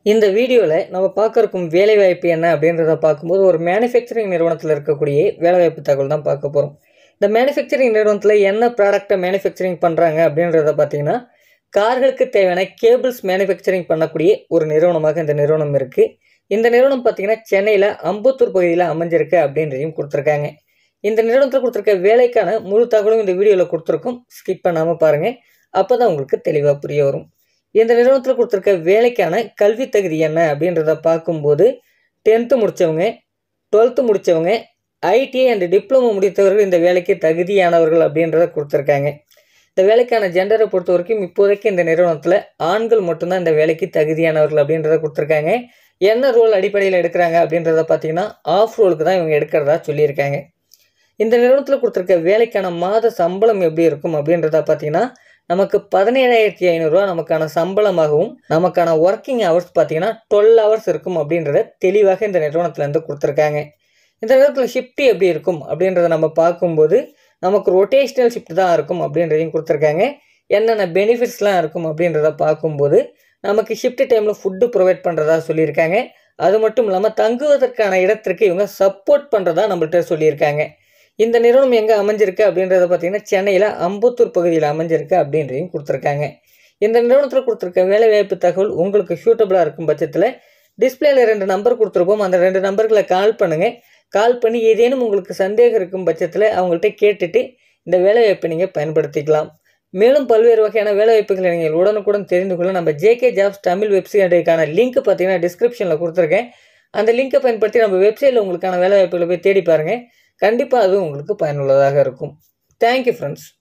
இந்த வீடியோவில் நம்ம பார்க்க இருக்கும் வேலைவாய்ப்பு என்ன அப்படின்றத பார்க்கும்போது ஒரு மேனுஃபேக்சரிங் நிறுவனத்தில் இருக்கக்கூடிய வேலைவாய்ப்பு தகவல் தான் பார்க்க போகிறோம் இந்த மேனுஃபேக்சரிங் நிறுவனத்தில் என்ன ப்ராடக்டை மேனுஃபேக்சரிங் பண்ணுறாங்க அப்படின்றத பார்த்தீங்கன்னா கார்களுக்கு தேவையான கேபிள்ஸ் மேனுஃபேக்சரிங் பண்ணக்கூடிய ஒரு நிறுவனமாக இந்த நிறுவனம் இருக்குது இந்த நிறுவனம் பார்த்தீங்கன்னா சென்னையில் அம்பத்தூர் பகுதியில் அமைஞ்சிருக்கு அப்படின்றதையும் கொடுத்துருக்காங்க இந்த நிறுவனத்தில் கொடுத்துருக்க வேலைக்கான முழு தகவலும் இந்த வீடியோவில் கொடுத்துருக்கோம் ஸ்கிப் பண்ணாமல் பாருங்கள் அப்போ தான் உங்களுக்கு தெளிவாக புரிய வரும் இந்த நிறுவனத்தில் கொடுத்துருக்க வேலைக்கான கல்வி தகுதி என்ன அப்படின்றத பார்க்கும்போது டென்த்து முடித்தவங்க டுவெல்த்து முடித்தவங்க ஐடிஐ அண்ட் டிப்ளமோ முடித்தவர்கள் இந்த வேலைக்கு தகுதியானவர்கள் அப்படின்றத கொடுத்துருக்காங்க இந்த வேலைக்கான ஜெண்டரை பொறுத்த வரைக்கும் இப்போதைக்கு இந்த நிறுவனத்தில் ஆண்கள் மட்டும்தான் இந்த வேலைக்கு தகுதியானவர்கள் அப்படின்றத கொடுத்துருக்காங்க என்ன ரோல் அடிப்படையில் எடுக்கிறாங்க அப்படின்றத பார்த்தீங்கன்னா ஆஃப் ரோலுக்கு தான் இவங்க எடுக்கிறதா சொல்லியிருக்காங்க இந்த நிறுவனத்தில் கொடுத்துருக்க வேலைக்கான மாத சம்பளம் எப்படி இருக்கும் அப்படின்றத பார்த்தீங்கன்னா நமக்கு பதினேழாயிரத்தி ஐநூறுரூவா நமக்கான சம்பளமாகவும் நமக்கான ஒர்க்கிங் ஹவர்ஸ் பார்த்தீங்கன்னா டுவெல் ஹவர்ஸ் இருக்கும் அப்படின்றத தெளிவாக இந்த நிறுவனத்துலேருந்து கொடுத்துருக்காங்க இந்த நேரத்தில் ஷிஃப்ட் எப்படி இருக்கும் அப்படின்றத நம்ம பார்க்கும்போது நமக்கு ரொட்டேஷ்னல் ஷிஃப்ட் தான் இருக்கும் அப்படின்றதையும் கொடுத்துருக்காங்க என்னென்ன பெனிஃபிட்ஸ்லாம் இருக்கும் அப்படின்றத பார்க்கும்போது நமக்கு ஷிஃப்ட் டைமில் ஃபுட்டு ப்ரொவைட் பண்ணுறதா சொல்லியிருக்காங்க அது மட்டும் இல்லாமல் தங்குவதற்கான இடத்திற்கு இவங்க சப்போர்ட் பண்ணுறதா நம்மள்ட்ட சொல்லியிருக்காங்க இந்த நிறுவனம் எங்கே அமைஞ்சிருக்கு அப்படின்றத பார்த்தீங்கன்னா சென்னையில் அம்பத்தூர் பகுதியில் அமைஞ்சிருக்கு அப்படின்றதையும் கொடுத்துருக்காங்க இந்த நிறுவனத்தில் கொடுத்துருக்க வேலைவாய்ப்பு தகவல் உங்களுக்கு சூட்டபுளாக இருக்கும் பட்சத்தில் டிஸ்பிளேல ரெண்டு நம்பர் கொடுத்துருப்போம் அந்த ரெண்டு நம்பர்களை கால் பண்ணுங்கள் கால் பண்ணி ஏதேனும் உங்களுக்கு சந்தேகம் இருக்கும் பட்சத்தில் அவங்கள்ட்ட கேட்டுட்டு இந்த வேலைவாய்ப்பை நீங்கள் பயன்படுத்திக்கலாம் மேலும் பல்வேறு வகையான வேலைவாய்ப்புகளை நீங்கள் உடனுக்குடன் தெரிந்து கொள்ள நம்ம ஜேகே ஜாப்ஸ் தமிழ் வெப்சைட்டுக்கான லிங்க் பார்த்தீங்கன்னா டிஸ்கிரிப்ஷனில் கொடுத்துருக்கேன் அந்த லிங்கை பயன்படுத்தி நம்ம வெப்சைட்டில் உங்களுக்கான வேலைவாய்ப்புகளை போய் தேடி பாருங்கள் கண்டிப்பாக அது உங்களுக்கு பயனுள்ளதாக இருக்கும் தேங்க்யூ ஃப்ரெண்ட்ஸ்